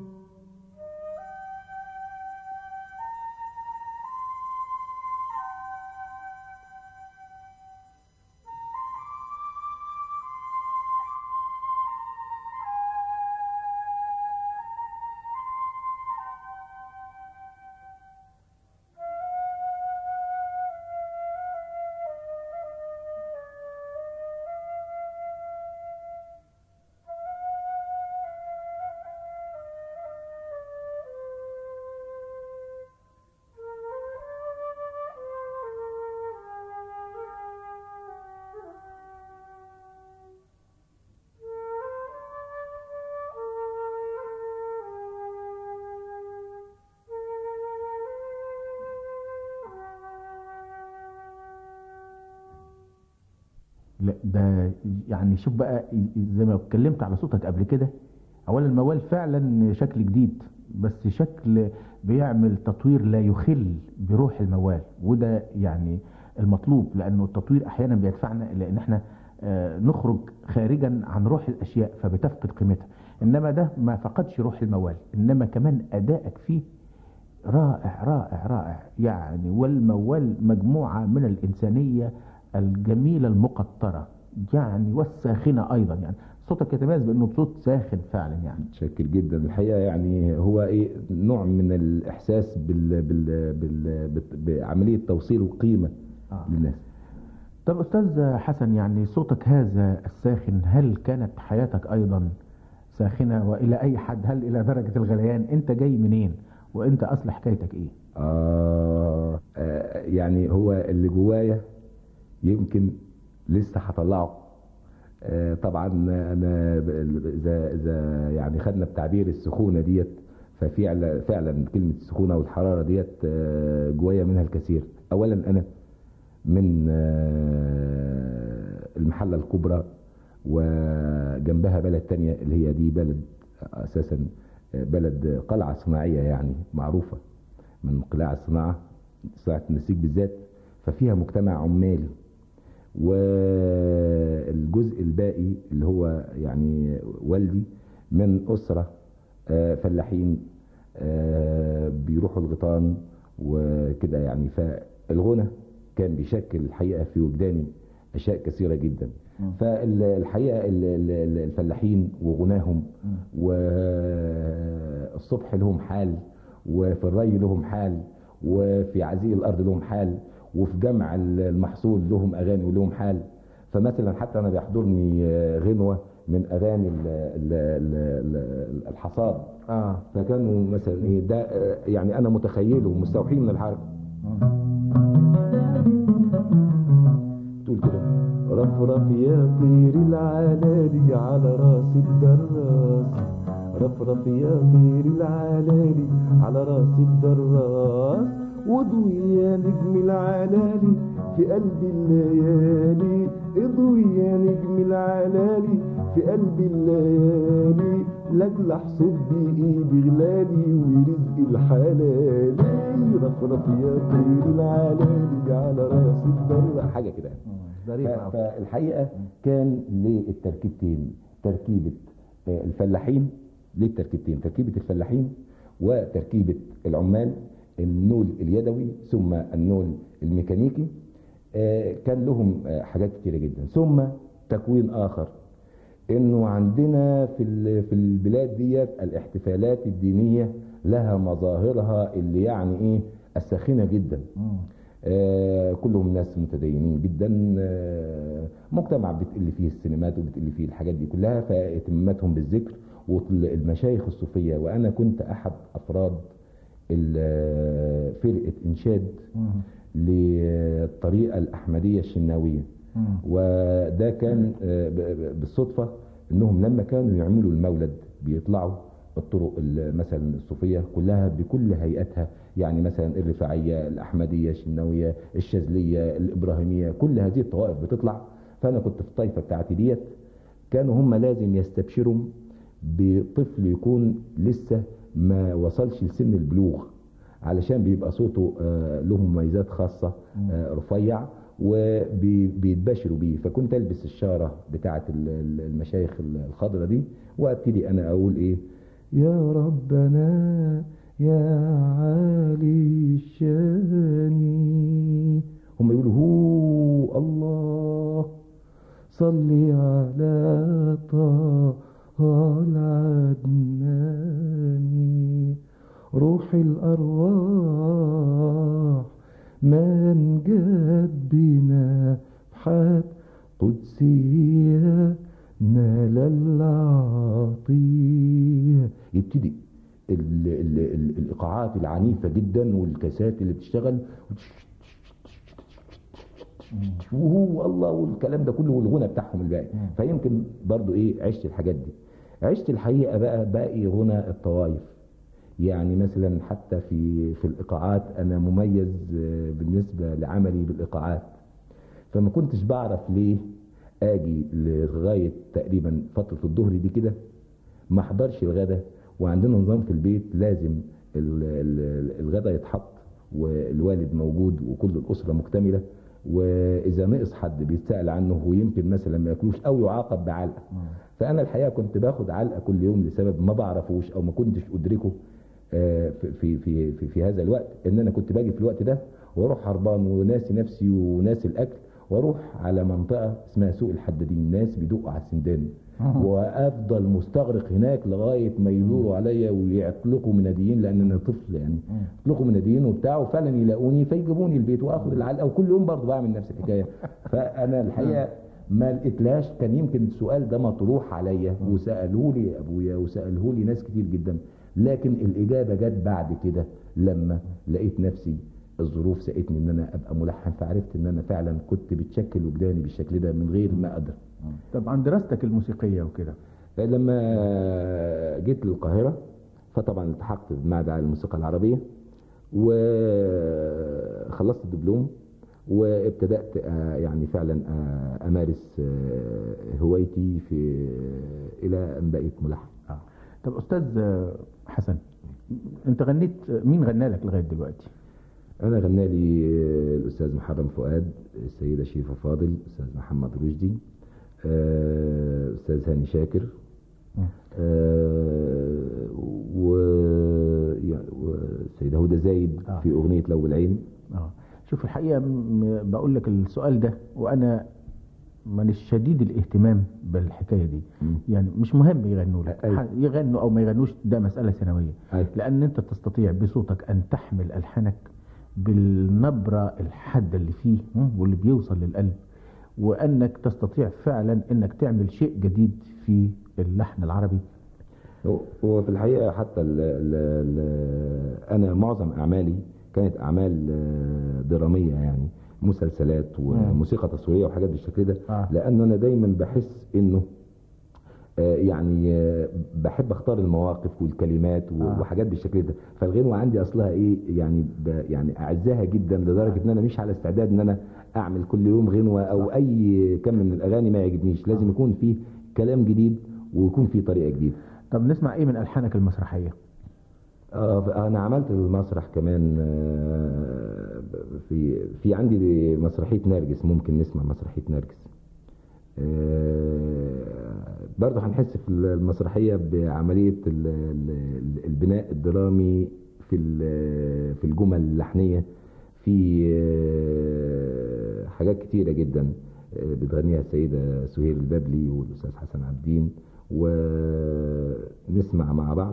لا ده يعني شوف بقى زي ما اتكلمت على صوتك قبل كده اولا الموال فعلا شكل جديد بس شكل بيعمل تطوير لا يخل بروح الموال وده يعني المطلوب لانه التطوير احيانا بيدفعنا الى ان احنا آه، نخرج خارجا عن روح الاشياء فبتفقد قيمتها انما ده ما فقدش روح الموال انما كمان ادائك فيه رائع رائع رائع يعني والموال مجموعة من الإنسانية الجميلة المقطرة يعني والساخنة أيضا يعني صوتك يتميز بأنه صوت ساخن فعلا يعني متشكر جدا الحقيقه يعني هو ايه نوع من الاحساس بال بال بال بت- بعمليه توصيل القيمه آه. للناس طب أستاذ حسن يعني صوتك هذا الساخن هل كانت حياتك أيضا ساخنة وإلى أي حد هل إلى درجة الغليان أنت جاي منين وأنت أصل حكايتك إيه آه آه، يعني هو اللي جوايا يمكن لسه هطلعه آه طبعا انا ب- اذا اذا يعني خدنا بتعبير السخونه ديت ففعلا فعلا كلمه السخونه والحراره ديت آه، جوايا منها الكثير اولا انا من آه، المحله الكبرى وجنبها بلد تانية اللي هي دي بلد اساسا بلد قلعه صناعيه يعني معروفه من قلاع الصناعه صناعه النسيج بالذات ففيها مجتمع عمالي والجزء الباقي اللي هو يعني والدي من اسره آه، فلاحين آه، بيروحوا الغيطان وكده يعني فالغنى كان بيشكل الحقيقه في وجداني اشياء كثيره جدا فالحقيقه ال- ال- ال- الفلاحين وغناهم والصبح لهم حال وفي الري لهم حال وفي عزيء الارض لهم حال وفي جمع المحصول لهم اغاني ولهم حال فمثلا حتى انا بيحضرني آه، غنوه من اغاني ال- ال- ال- ال- الحصاد آه فكانوا مثلا ايه ده آه، يعني انا متخيله ومستوحيه من الحرب تقول كده رفرف يا طير العلالي على راس الدراس رفرف يا طير العلالي على راس الدراس واضوي يا نجم العلالي في قلب الليالي اضوي يا نجم العلالي في قلب الليالي لاجلح صبي بغلالي ورزق الحلالي رفرف يا طير العلالي على راس الدراس حاجه كده ظريف ف- فالحقيقه كان للتركيبتين تركيبه آه، الفلاحين للتركيبتين تركيبه الفلاحين وتركيبه العمال النول اليدوي ثم النول الميكانيكي آه، كان لهم آه، حاجات كتيره جدا ثم تكوين اخر انه عندنا في ال- في البلاد ديت الاحتفالات الدينيه لها مظاهرها اللي يعني ايه الساخنه جدا آه، كلهم ناس متدينين جدا آه، مجتمع بتقل فيه السينمات وبتقل فيه الحاجات دي كلها فاهتماماتهم بالذكر والمشايخ الصوفيه وانا كنت احد افراد ال- فرقه انشاد للطريقه الاحمديه الشناويه وده كان آه، ب- ب- بالصدفه انهم لما كانوا يعملوا المولد بيطلعوا الطرق ال- مثلا الصوفيه كلها بكل هيئاتها يعني مثلا الرفاعيه الاحمديه الشناويه الشاذليه الابراهيميه كل هذه الطوائف بتطلع فانا كنت في الطائفه بتاعتي ديت كانوا هم لازم يستبشروا بطفل يكون لسه ما وصلش لسن البلوغ علشان بيبقى صوته آه، له مميزات خاصة آه، رفيع وبيتبشروا بيه فكنت البس الشارة بتاعة ال- ال- المشايخ الخضرة دي وابتدي انا اقول ايه يا ربنا يا عالي الشان هم يقولوا هو الله صلي على طه العدناني روح الأرواح من جد بنا بحات قدسية نال العطية يبتدي ال ال ال الإيقاعات العنيفة جدا والكاسات اللي بتشتغل وهو الله والكلام ده كله والغنى بتاعهم الباقي فيمكن برضو ايه عشت الحاجات دي عشت الحقيقه بقى باقي غنى الطوائف يعني مثلا حتى في في الايقاعات انا مميز آه، بالنسبه لعملي بالايقاعات فما كنتش بعرف ليه اجي لغايه تقريبا فتره الظهر دي كده ما احضرش الغدا وعندنا نظام في البيت لازم ال- ال- الغدا يتحط والوالد موجود وكل الاسره مكتمله واذا نقص حد بيتسال عنه ويمكن مثلا ما ياكلوش او يعاقب بعلقه فانا الحقيقه كنت باخد علقه كل يوم لسبب ما بعرفوش او ما كنتش ادركه آه، في في في في, في هذا الوقت ان انا كنت باجي في الوقت ده واروح هربان وناسي نفسي وناسي الاكل واروح على منطقه اسمها سوق الحدادين ناس بيدقوا على السندان وافضل مستغرق هناك لغايه ما يدوروا عليا ويطلقوا مناديين لان انا طفل يعني يطلقوا مناديين وبتاع وفعلا يلاقوني فيجيبوني البيت واخد العلقه وكل يوم برضه بعمل نفس الحكايه فانا الحقيقه ما لقيتلاش كان يمكن السؤال ده مطروح عليا وسالوه لي ابويا وسالوه لي ناس كتير جدا لكن الاجابه جت بعد كده لما لقيت نفسي الظروف ساقتني ان انا ابقى ملحن فعرفت ان انا فعلا كنت بتشكل وجداني بالشكل ده من غير ما ادري طبعا دراستك الموسيقيه وكده لما جيت للقاهرة فطبعا التحقت بمعهد على الموسيقى العربية وخلصت الدبلوم وابتدأت آه، يعني فعلا آه، أمارس آه، هوايتي في إلى أن بقيت ملحن آه. طب استاذ آه، حسن انت غنيت مين غنى لك لغايه دلوقتي أنا غنى لي آه، الأستاذ محرم فؤاد السيدة شريفة فاضل الأستاذ محمد رشدي آه، أستاذ هاني شاكر آه، و يا- والسيدة هدى زايد آه. في أغنية لو بالعين اه شوف الحقيقه م- بقول لك السؤال ده وانا من الشديد الاهتمام بالحكايه دي مم. يعني مش مهم يغنوا لك أيوة. ح- يغنوا او ما يغنوش ده مساله ثانويه أيوة. لان انت تستطيع بصوتك ان تحمل الحانك بالنبره الحاده اللي فيه مم، واللي بيوصل للقلب وانك تستطيع فعلا انك تعمل شيء جديد في اللحن العربي هو- هو في الحقيقة حتى ال ال ال أنا معظم أعمالي كانت أعمال آه، درامية يعني مسلسلات وموسيقى تصويريه وحاجات بالشكل ده آه. لانه انا دايما بحس انه آه، يعني آه، بحب اختار المواقف والكلمات و- آه. وحاجات بالشكل ده فالغنوه عندي اصلها ايه يعني ب يعني اعزها جدا لدرجه ان انا مش على استعداد ان انا اعمل كل يوم غنوه او اي كم من الاغاني ما يعجبنيش لازم يكون فيه كلام جديد ويكون فيه طريقه جديده طب نسمع ايه من الحانك المسرحيه آه انا عملت المسرح كمان آه، في في عندي مسرحيه نرجس ممكن نسمع مسرحيه نرجس آه، برضه هنحس في المسرحيه بعمليه ال- ال- البناء الدرامي في ال- في الجمل اللحنيه في آه، حاجات كتيره جدا آه، بتغنيها السيده سهير البابلي والاستاذ حسن عبدين ونسمع مع بعض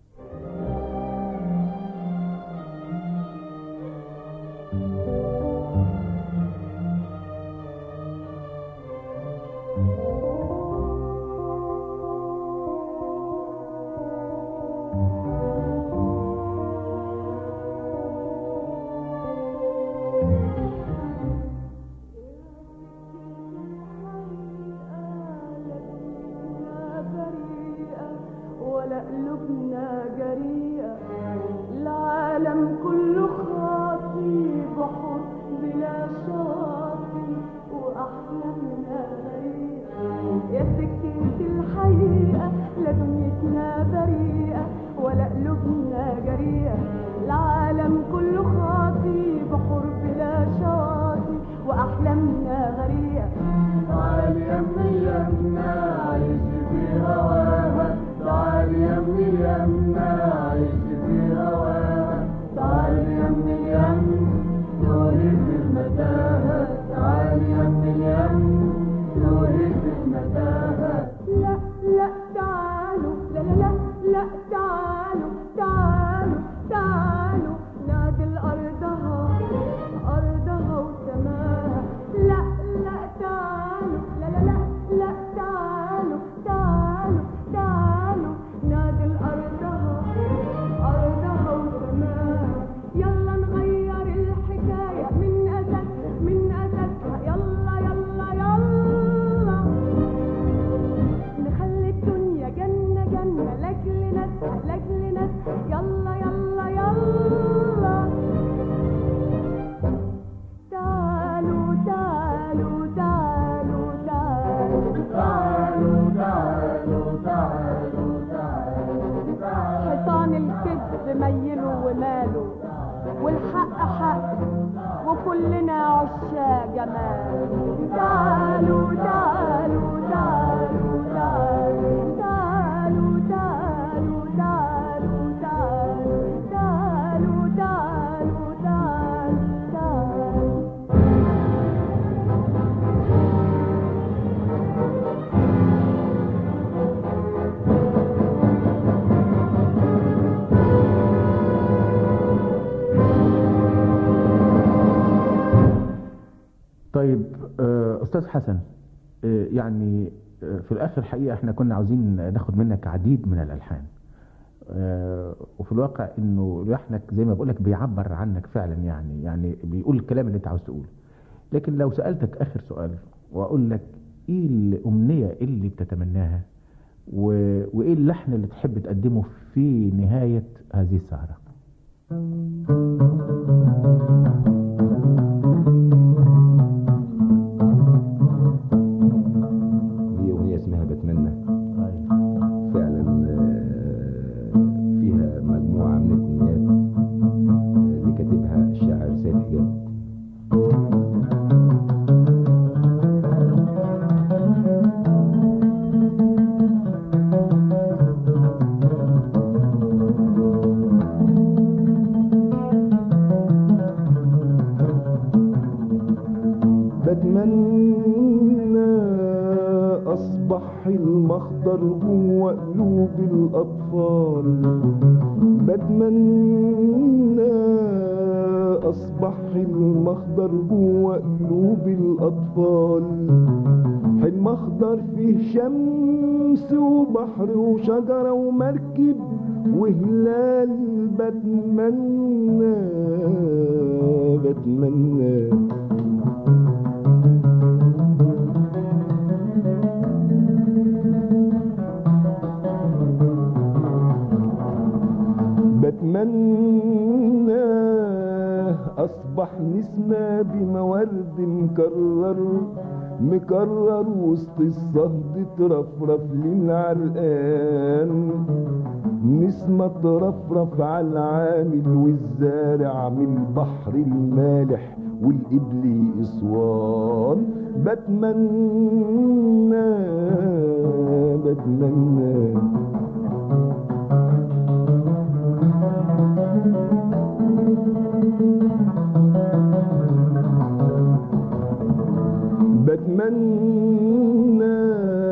ولا قلوبنا جريئة العالم كله خاطي بحر بلا شاطي وأحلامنا غريقة يا سكينة الحقيقة لا دنيتنا بريئة ولا قلوبنا جريئة العالم كله خاطي بحر بلا شاطي وأحلامنا غريقة تعال يمي يمنا عيش في هواها تعال يمي يمنا عيش في هواها تعال يمي يم تولد المتاهة تعال يمي يم تولد المتاهة لا لا تعالوا لا لا لا لا تعالوا تعالوا تعالوا نادي الأرضها أرضها وسماها لا لا تعالوا لا لا لا لا تعالوا تعالوا تعالوا نادي الأرضها أرضها وسماها يلا نغير الحكاية من أسد من أسدها يلا يلا يلا نخلي الدنيا جنة جنة لأجل ناسها لأجل ناسها يلا يلا يلا تعالوا تعالوا تعالوا تعالوا تعالوا تعالوا تعالوا تعالوا حيطان الكذب ميله وماله والحق حق وكلنا عشاق جمال تعالوا تعالوا تعالوا تعالوا تعالوا تعالوا تعالوا تعالوا تعالوا تعالوا تعالوا تعالوا طيب آه، استاذ حسن آه، يعني آه، في الاخر حقيقه احنا كنا عاوزين ناخد منك عديد من الالحان آه، وفي الواقع انه لحنك زي ما بقول لك بيعبر عنك فعلا يعني يعني بيقول الكلام اللي انت عاوز تقوله لكن لو سالتك اخر سؤال واقول لك ايه الامنيه اللي بتتمناها و- وايه اللحن اللي تحب تقدمه في نهايه هذه السهره هي أغنية اسمها بتمنى فعلا آه، فيها مجموعة من الأغنيات آه، اللي كاتبها الشاعر سيد حجاب بتمنى أصبح المخضر جوه قلوب الأطفال بتمنى أصبح المخضر جوه قلوب الأطفال حلم أخضر فيه شمس وبحر وشجرة ومركب وهلال بتمنى بتمنى بتمناه أصبح نسمة بمورد مكرر مكرر وسط الصهد ترفرف للعرقان نسمة ترفرف على العامل والزارع من البحر المالح والإبل إسوان بتمنى بتمنى بتمنى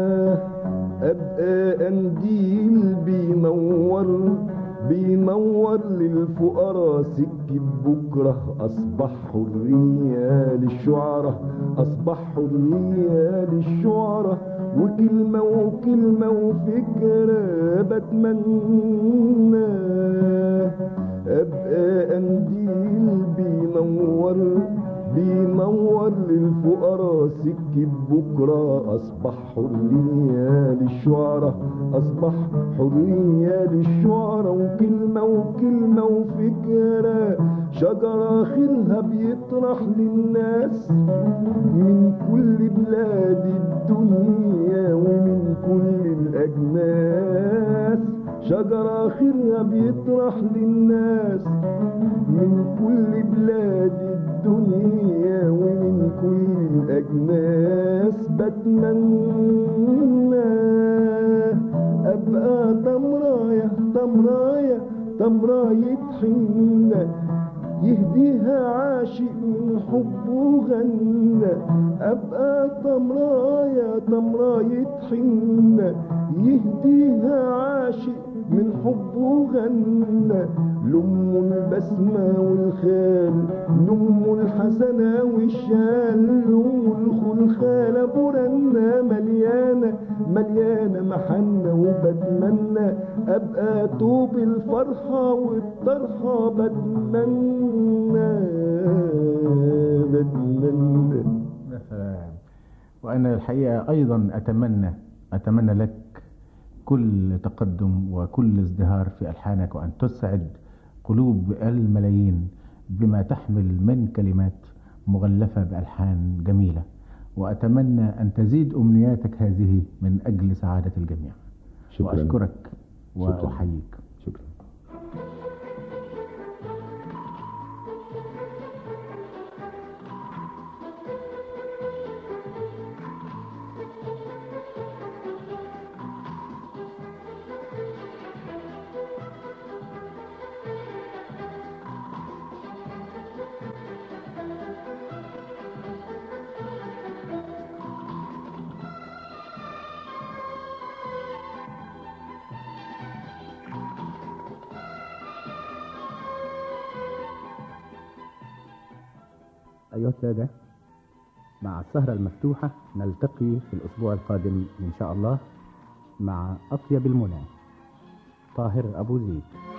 ابقى قنديل بينور بينور للفقراء سكة بكرة أصبح حرية للشعراء أصبح حرية للشعراء وكلمة وكلمة وفكرة بتمنى أبقى قنديل بينور بينور للفقراء سكة بكرة أصبح حرية للشعراء أصبح حرية للشعراء وكلمة وكلمة وفكرة شجرة خيرها بيطرح للناس من كل بلاد الدنيا ومن كل الأجناس شجرة خيرها بيطرح للناس من كل بلاد الدنيا ومن كل الأجناس بتمنى أبقى تمراية تمراية تمراية حنة يهديها عاشق من حبه غنى أبقى تمراية تمراية حنة يهديها عاشق من حبه غنى لأم البسمة والخال لأم الحسنة والشال لأم الخلخالة برنة مليانة مليانة محنة وبتمنى أبقى توب الفرحة والطرحة بتمنى بتمنى يا سلام وأنا الحقيقة أيضا أتمنى أتمنى لك كل تقدم وكل ازدهار في ألحانك وأن تسعد قلوب الملايين بما تحمل من كلمات مغلفة بألحان جميلة وأتمنى أن تزيد أمنياتك هذه من أجل سعادة الجميع شكراً. وأشكرك شكراً. وأحييك شكرا أيها السادة مع السهرة المفتوحة نلتقي في الأسبوع القادم إن شاء الله مع أطيب المنى طاهر أبو زيد